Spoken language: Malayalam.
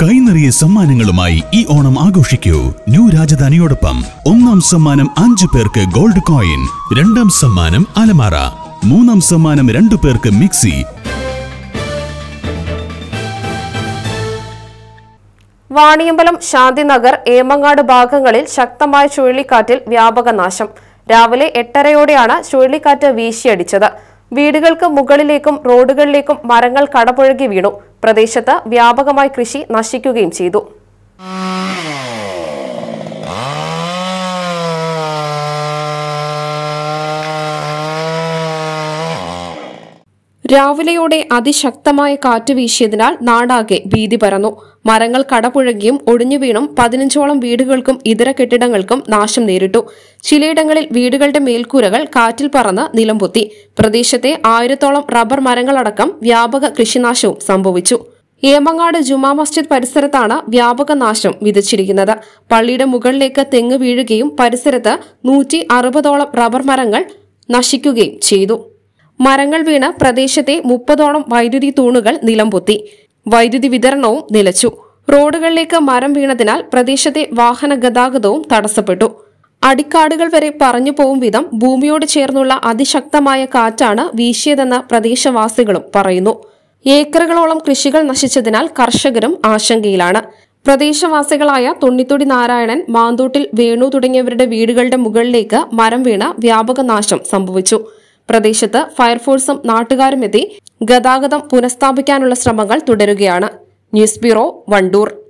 കൈനിറിയ സമ്മാനങ്ങളുമായി ഈ ഓണം ആഘോഷിക്കൂ ന്യൂ രാജധാനിയോടൊപ്പം ഒന്നാം സമ്മാനം അഞ്ചു പേർക്ക് ഗോൾഡ് കോയിൻ രണ്ടാം സമ്മാനം അലമാറ മൂന്നാം സമ്മാനം രണ്ടു പേർക്ക് മിക്സി വാണിയമ്പലം ശാന്തിനഗർ ഏമങ്ങാട് ഭാഗങ്ങളിൽ ശക്തമായ ചുഴലിക്കാറ്റിൽ വ്യാപക നാശം രാവിലെ എട്ടരയോടെയാണ് ചുഴലിക്കാറ്റ് വീശിയടിച്ചത് വീടുകൾക്ക് മുകളിലേക്കും റോഡുകളിലേക്കും മരങ്ങൾ കടപുഴകി വീണു പ്രദേശത്ത് വ്യാപകമായി കൃഷി നശിക്കുകയും ചെയ്തു രാവിലെയോടെ അതിശക്തമായ കാറ്റ് വീശിയതിനാൽ നാടാകെ ഭീതി പരന്നു മരങ്ങൾ കടപുഴകിയും ഒടിഞ്ഞു വീണും പതിനഞ്ചോളം വീടുകൾക്കും ഇതര കെട്ടിടങ്ങൾക്കും നാശം നേരിട്ടു ചിലയിടങ്ങളിൽ വീടുകളുടെ മേൽക്കൂരകൾ കാറ്റിൽ പറന്ന് നിലംപൊത്തി പ്രദേശത്തെ ആയിരത്തോളം റബ്ബർ മരങ്ങളടക്കം വ്യാപക കൃഷിനാശവും സംഭവിച്ചു ഏമങ്ങാട് ജുമാ മസ്ജിദ് പരിസരത്താണ് വ്യാപക നാശം വിതച്ചിരിക്കുന്നത് പള്ളിയുടെ മുകളിലേക്ക് തെങ്ങ് വീഴുകയും പരിസരത്ത് നൂറ്റി അറുപതോളം റബ്ബർ മരങ്ങൾ നശിക്കുകയും ചെയ്തു മരങ്ങൾ വീണ് പ്രദേശത്തെ മുപ്പതോളം വൈദ്യുതി തൂണുകൾ നിലംപൊത്തി വൈദ്യുതി വിതരണവും നിലച്ചു റോഡുകളിലേക്ക് മരം വീണതിനാൽ പ്രദേശത്തെ വാഹന ഗതാഗതവും തടസ്സപ്പെട്ടു അടിക്കാടുകൾ വരെ പറഞ്ഞു പോവും വിധം ഭൂമിയോട് ചേർന്നുള്ള അതിശക്തമായ കാറ്റാണ് വീശിയതെന്ന് പ്രദേശവാസികളും പറയുന്നു ഏക്കറുകളോളം കൃഷികൾ നശിച്ചതിനാൽ കർഷകരും ആശങ്കയിലാണ് പ്രദേശവാസികളായ തുണ്ണിത്തൊടി നാരായണൻ മാന്തോട്ടിൽ വേണു തുടങ്ങിയവരുടെ വീടുകളുടെ മുകളിലേക്ക് മരം വീണ് വ്യാപക നാശം സംഭവിച്ചു പ്രദേശത്ത് ഫയർഫോഴ്സും നാട്ടുകാരും എത്തി ഗതാഗതം പുനഃസ്ഥാപിക്കാനുള്ള ശ്രമങ്ങൾ തുടരുകയാണ് ന്യൂസ് ബ്യൂറോ വണ്ടൂർ